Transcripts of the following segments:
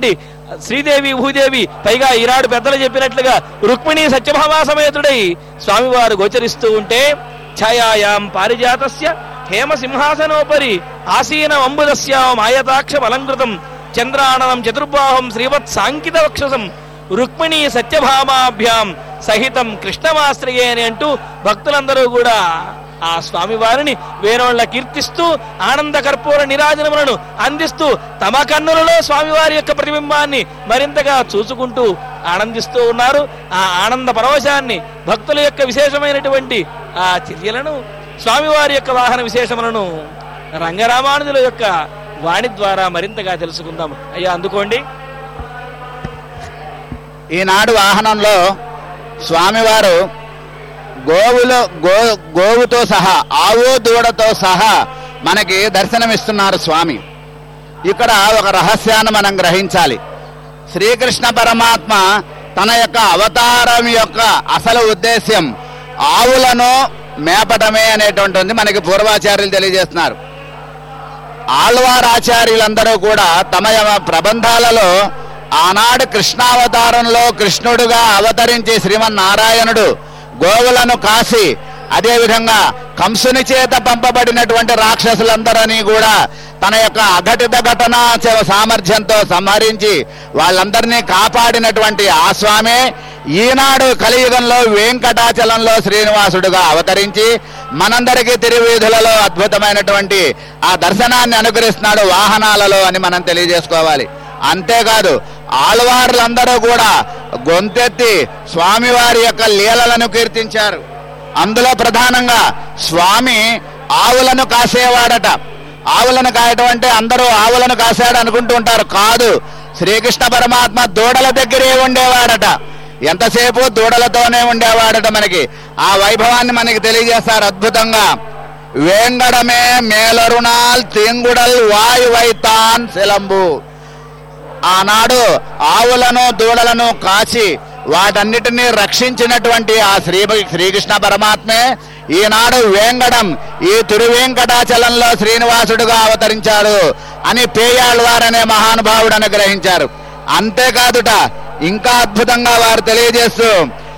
ఉన్నటువంటి శ్రీదేవి భూదేవి పైగా ఈనాడు పెద్దలు చెప్పినట్లుగా రుక్మిణి సత్యభామా సమేతుడై స్వామివారు గోచరిస్తూ ఉంటే ఛాయాయాం పారిజాతస్య హేమ సింహాసనోపరి ఆసీన అంబుదస్యాం ఆయతాక్ష అలంకృతం చంద్రాణనం చతుర్బాహం శ్రీవత్ సాంకిత వక్షసం రుక్మిణి సత్యభామాభ్యాం సహితం కృష్ణమాశ్రయే అని అంటూ భక్తులందరూ కూడా ఆ స్వామివారిని వేరోళ్ళ కీర్తిస్తూ ఆనంద కర్పూర నిరాజనములను అందిస్తూ తమ కన్నులలో స్వామివారి యొక్క ప్రతిబింబాన్ని మరింతగా చూసుకుంటూ ఆనందిస్తూ ఉన్నారు ఆ ఆనంద పరవశాన్ని భక్తుల యొక్క విశేషమైనటువంటి ఆ చర్యలను స్వామివారి యొక్క వాహన విశేషములను రంగరామానుజుల యొక్క వాణి ద్వారా మరింతగా తెలుసుకుందాం అయ్యా అందుకోండి ఈనాడు వాహనంలో స్వామివారు గోవులో గో గోవుతో సహా ఆవు దూడతో సహా మనకి దర్శనమిస్తున్నారు స్వామి ఇక్కడ ఒక రహస్యాన్ని మనం గ్రహించాలి శ్రీకృష్ణ పరమాత్మ తన యొక్క అవతారం యొక్క అసలు ఉద్దేశ్యం ఆవులను మేపటమే అనేటువంటిది మనకి పూర్వాచార్యులు తెలియజేస్తున్నారు ఆళ్వారాచార్యులందరూ కూడా తమ యమ ప్రబంధాలలో ఆనాడు కృష్ణావతారంలో కృష్ణుడుగా అవతరించి శ్రీమన్నారాయణుడు గోవులను కాసి అదేవిధంగా కంసుని చేత పంపబడినటువంటి రాక్షసులందరినీ కూడా తన యొక్క అఘటిత ఘటన చ- సామర్థ్యంతో సంహరించి వాళ్ళందరినీ కాపాడినటువంటి ఆ స్వామే ఈనాడు కలియుగంలో వెంకటాచలంలో శ్రీనివాసుడుగా అవతరించి మనందరికీ తిరువీధులలో అద్భుతమైనటువంటి ఆ దర్శనాన్ని అనుగ్రహిస్తున్నాడు వాహనాలలో అని మనం తెలియజేసుకోవాలి అంతేకాదు ఆళ్వార్లందరూ కూడా గొంతెత్తి స్వామివారి యొక్క లీలలను కీర్తించారు అందులో ప్రధానంగా స్వామి ఆవులను కాసేవాడట ఆవులను కాయటం అంటే అందరూ ఆవులను కాసాడు అనుకుంటూ ఉంటారు కాదు శ్రీకృష్ణ పరమాత్మ దూడల దగ్గరే ఉండేవాడట ఎంతసేపు దూడలతోనే ఉండేవాడట మనకి ఆ వైభవాన్ని మనకి తెలియజేస్తారు అద్భుతంగా వేంగడమే మేలరుణాల్ తింగుడల్ వాయు వైతాన్ శిలంబు ఆనాడు ఆవులను దూడలను కాచి వాటన్నిటినీ రక్షించినటువంటి ఆ శ్రీ శ్రీకృష్ణ పరమాత్మే ఈనాడు వేంగడం ఈ తిరువేంకటాచలంలో శ్రీనివాసుడుగా అవతరించాడు అని పేయాళ్వారనే మహానుభావుడు అనుగ్రహించారు అంతేకాదుట ఇంకా అద్భుతంగా వారు తెలియజేస్తూ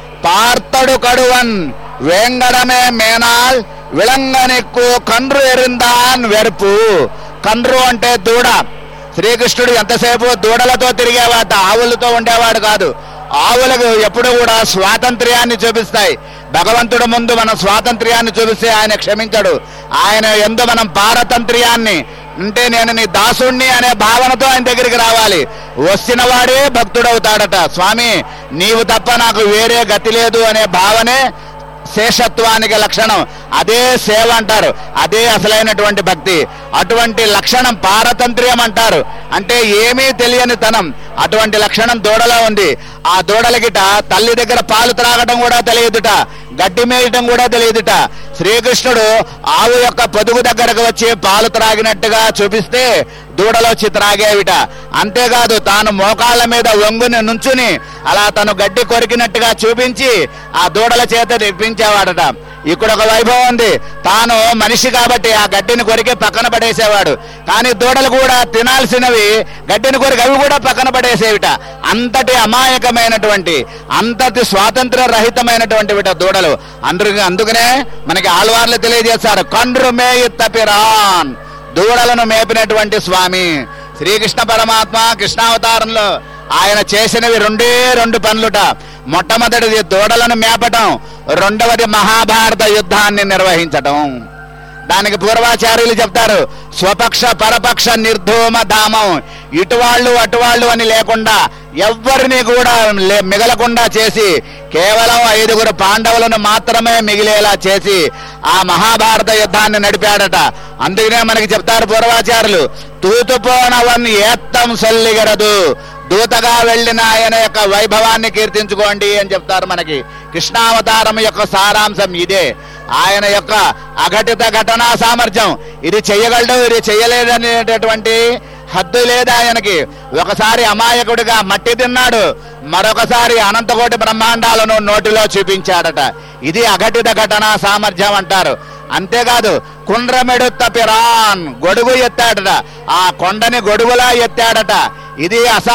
పార్తడు కడువన్ వేంగడమే మేనాల్ విలంగనెక్కు కండ్రు ఎరిందాన్ వెరుపు కండ్రు అంటే దూడ శ్రీకృష్ణుడు ఎంతసేపు దూడలతో తిరిగేవాడు ఆవులతో ఉండేవాడు కాదు ఆవులకు ఎప్పుడు కూడా స్వాతంత్ర్యాన్ని చూపిస్తాయి భగవంతుడు ముందు మనం స్వాతంత్ర్యాన్ని చూపిస్తే ఆయన క్షమించడు ఆయన ఎందు మనం పారతంత్ర్యాన్ని అంటే నేను నీ దాసుణ్ణి అనే భావనతో ఆయన దగ్గరికి రావాలి వచ్చిన వాడే భక్తుడవుతాడట స్వామి నీవు తప్ప నాకు వేరే గతి లేదు అనే భావనే శేషత్వానికి లక్షణం అదే సేవ అంటారు అదే అసలైనటువంటి భక్తి అటువంటి లక్షణం పారతంత్ర్యం అంటారు అంటే ఏమీ తెలియని తనం అటువంటి లక్షణం దూడలో ఉంది ఆ దూడలకిట తల్లి దగ్గర పాలు త్రాగటం కూడా తెలియదుట గడ్డి మేయటం కూడా తెలియదుట శ్రీకృష్ణుడు ఆవు యొక్క పొదుగు దగ్గరకు వచ్చి పాలు త్రాగినట్టుగా చూపిస్తే దూడలో వచ్చి త్రాగేవిట అంతేకాదు తాను మోకాళ్ళ మీద వంగుని నుంచుని అలా తను గడ్డి కొరికినట్టుగా చూపించి ఆ దూడల చేత తెప్పించేవాడట ఇక్కడ ఒక వైభవం ఉంది తాను మనిషి కాబట్టి ఆ గడ్డిని కొరికి పక్కన పడేసేవాడు కానీ దూడలు కూడా తినాల్సినవి గడ్డిని కొరికి అవి కూడా పక్కన పడేసేవిట అంతటి అమాయకమైనటువంటి అంతటి స్వాతంత్ర రహితమైనటువంటి విట దూడలు అందుకు అందుకనే మనకి ఆళ్వార్లు తెలియజేస్తారు కండ్రు మేయి తపిరాన్ దూడలను మేపినటువంటి స్వామి శ్రీకృష్ణ పరమాత్మ కృష్ణావతారంలో ఆయన చేసినవి రెండే రెండు పనులుట మొట్టమొదటిది దూడలను మేపటం రెండవది మహాభారత యుద్ధాన్ని నిర్వహించటం దానికి పూర్వాచార్యులు చెప్తారు స్వపక్ష పరపక్ష నిర్ధూమ ధామం ఇటువాళ్ళు అటువాళ్ళు అని లేకుండా ఎవ్వరిని కూడా లే- మిగలకుండా చేసి కేవలం ఐదుగురు పాండవులను మాత్రమే మిగిలేలా చేసి ఆ మహాభారత యుద్ధాన్ని నడిపాడట అందుకనే మనకి చెప్తారు పూర్వాచారులు తూతుపోనవన్ ఏత్తం సొల్లిగరదు దూతగా వెళ్ళిన ఆయన యొక్క వైభవాన్ని కీర్తించుకోండి అని చెప్తారు మనకి కృష్ణావతారం యొక్క సారాంశం ఇదే ఆయన యొక్క అఘటిత ఘటనా సామర్థ్యం ఇది చెయ్యగలడు ఇది చెయ్యలేదనేటటువంటి హద్దు లేదు ఆయనకి ఒకసారి అమాయకుడిగా మట్టి తిన్నాడు మరొకసారి అనంతకోటి బ్రహ్మాండాలను నోటిలో చూపించాడట ఇది అఘటిత ఘటనా సామర్థ్యం అంటారు అంతేకాదు కుండ్రమెడుత్త పిరాన్ గొడుగు ఎత్తాడట ఆ కొండని గొడుగులా ఎత్తాడట ఇది అసా